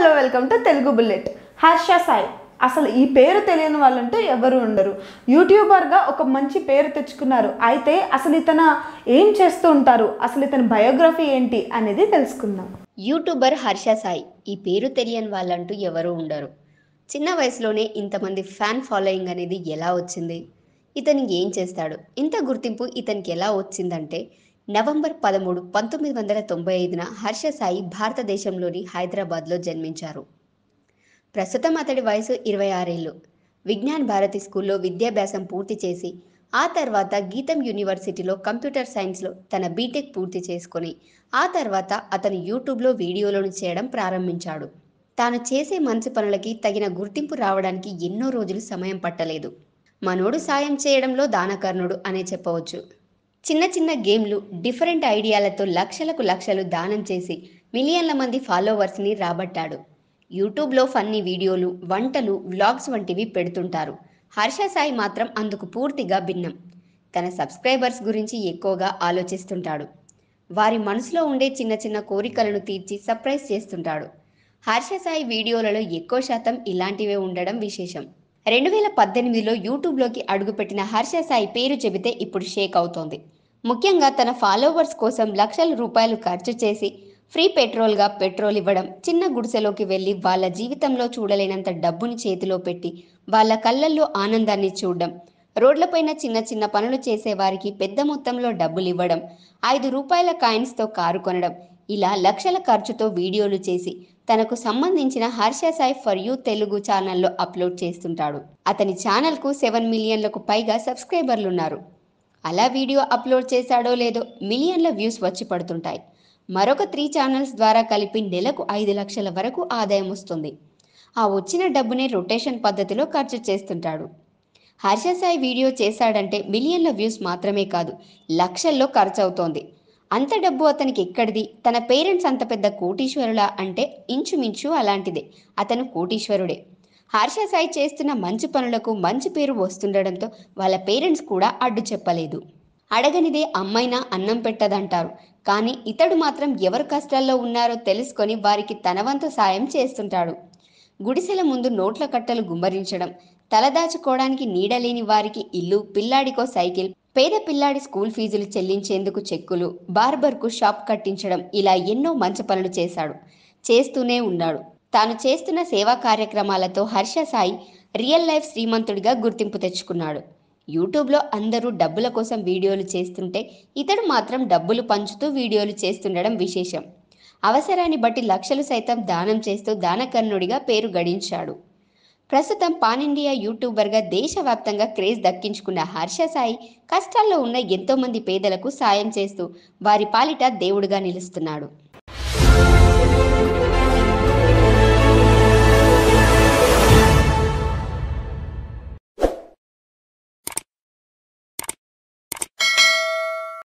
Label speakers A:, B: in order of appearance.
A: hello welcome to Telugu bullet Harsha Sai అసలు ఈ పేరు తెలియని వాళ్ళంటూ ఎవరు ఉండరు యూట్యూబర్గా ఒక మంచి పేరు తెచ్చుకున్నారు అయితే అసలు ఇతను ఏం చేస్తూ ఉంటారు అసలు ఇతని బయోగ్రఫీ ఏంటి అనేది తెలుసుకుందాం
B: యూట్యూబర్ హర్ష సాయి ఈ పేరు తెలియని వాళ్ళంటూ ఎవరూ ఉండరు చిన్న వయసులోనే ఇంతమంది ఫ్యాన్ ఫాలోయింగ్ అనేది ఎలా వచ్చింది ఇతను ఏం చేస్తాడు ఇంత గుర్తింపు ఇతనికి ఎలా వచ్చిందంటే నవంబర్ పదమూడు పంతొమ్మిది వందల తొంభై ఐదున హర్ష సాయి భారతదేశంలోని హైదరాబాద్లో జన్మించారు ప్రస్తుతం అతడి వయసు ఇరవై ఆరేళ్ళు విజ్ఞాన్ భారతి స్కూల్లో విద్యాభ్యాసం పూర్తి చేసి ఆ తర్వాత గీతం యూనివర్సిటీలో కంప్యూటర్ సైన్స్లో తన బీటెక్ పూర్తి చేసుకొని ఆ తర్వాత అతను యూట్యూబ్లో వీడియోలను చేయడం ప్రారంభించాడు తాను చేసే మంచి పనులకి తగిన గుర్తింపు రావడానికి ఎన్నో రోజులు సమయం పట్టలేదు మనోడు సాయం చేయడంలో దానకర్ణుడు అనే చెప్పవచ్చు చిన్న చిన్న గేమ్లు డిఫరెంట్ ఐడియాలతో లక్షలకు లక్షలు దానం చేసి మిలియన్ల మంది ఫాలోవర్స్ని రాబట్టాడు యూట్యూబ్లో ఫన్నీ వీడియోలు వంటలు వ్లాగ్స్ వంటివి పెడుతుంటారు హర్ష సాయి మాత్రం అందుకు పూర్తిగా భిన్నం తన సబ్స్క్రైబర్స్ గురించి ఎక్కువగా ఆలోచిస్తుంటాడు వారి మనసులో ఉండే చిన్న చిన్న కోరికలను తీర్చి సర్ప్రైజ్ చేస్తుంటాడు హర్ష సాయి వీడియోలలో ఎక్కువ శాతం ఇలాంటివే ఉండడం విశేషం రెండు వేల పద్దెనిమిదిలో యూట్యూబ్లోకి అడుగుపెట్టిన హర్ష సాయి పేరు చెబితే ఇప్పుడు షేక్ అవుతోంది ముఖ్యంగా తన ఫాలోవర్స్ కోసం లక్షల రూపాయలు ఖర్చు చేసి ఫ్రీ పెట్రోల్గా పెట్రోల్ ఇవ్వడం చిన్న గుడిసెలోకి వెళ్ళి వాళ్ళ జీవితంలో చూడలేనంత డబ్బుని చేతిలో పెట్టి వాళ్ళ కళ్ళల్లో ఆనందాన్ని చూడడం రోడ్లపైన చిన్న చిన్న పనులు చేసేవారికి పెద్ద మొత్తంలో డబ్బులు ఇవ్వడం ఐదు రూపాయల కాయిన్స్తో కారు కొనడం ఇలా లక్షల ఖర్చుతో వీడియోలు చేసి తనకు సంబంధించిన హర్ష సాయి ఫర్ యూ తెలుగు ఛానల్లో అప్లోడ్ చేస్తుంటాడు అతని ఛానల్కు సెవెన్ మిలియన్లకు పైగా సబ్స్క్రైబర్లు ఉన్నారు అలా వీడియో అప్లోడ్ చేశాడో లేదో మిలియన్ల వ్యూస్ వచ్చి పడుతుంటాయి మరొక త్రీ ఛానల్స్ ద్వారా కలిపి నెలకు ఐదు లక్షల వరకు ఆదాయం వస్తుంది ఆ వచ్చిన డబ్బునే రొటేషన్ పద్ధతిలో ఖర్చు చేస్తుంటాడు హర్ష సాయి వీడియో చేశాడంటే మిలియన్ల వ్యూస్ మాత్రమే కాదు లక్షల్లో ఖర్చు అవుతోంది అంత డబ్బు అతనికి ఎక్కడిది తన పేరెంట్స్ అంత పెద్ద కోటీశ్వరులా అంటే ఇంచుమించు అలాంటిదే అతను కోటీశ్వరుడే హర్ష సాయి చేస్తున్న మంచి పనులకు మంచి పేరు వస్తుండడంతో వాళ్ళ పేరెంట్స్ కూడా అడ్డు చెప్పలేదు అడగనిదే అమ్మైనా అన్నం పెట్టదంటారు కానీ ఇతడు మాత్రం ఎవరు కష్టాల్లో ఉన్నారో తెలుసుకొని వారికి తన వంతు సాయం చేస్తుంటాడు గుడిసెల ముందు నోట్ల కట్టలు గుమ్మరించడం తలదాచుకోవడానికి నీడలేని వారికి ఇల్లు పిల్లాడికో సైకిల్ పేద పిల్లాడి స్కూల్ ఫీజులు చెల్లించేందుకు చెక్కులు బార్బర్కు షాప్ కట్టించడం ఇలా ఎన్నో మంచి పనులు చేశాడు చేస్తూనే ఉన్నాడు తాను చేస్తున్న సేవా కార్యక్రమాలతో హర్ష సాయి రియల్ లైఫ్ శ్రీమంతుడిగా గుర్తింపు తెచ్చుకున్నాడు యూట్యూబ్లో అందరూ డబ్బుల కోసం వీడియోలు చేస్తుంటే ఇతడు మాత్రం డబ్బులు పంచుతూ వీడియోలు చేస్తుండడం విశేషం అవసరాన్ని బట్టి లక్షలు సైతం దానం చేస్తూ దానకర్ణుడిగా పేరు గడించాడు ప్రస్తుతం పాన్ ఇండియా యూట్యూబర్గా దేశవ్యాప్తంగా క్రేజ్ దక్కించుకున్న హర్ష సాయి కష్టాల్లో ఉన్న ఎంతోమంది పేదలకు సాయం చేస్తూ వారి పాలిట దేవుడిగా నిలుస్తున్నాడు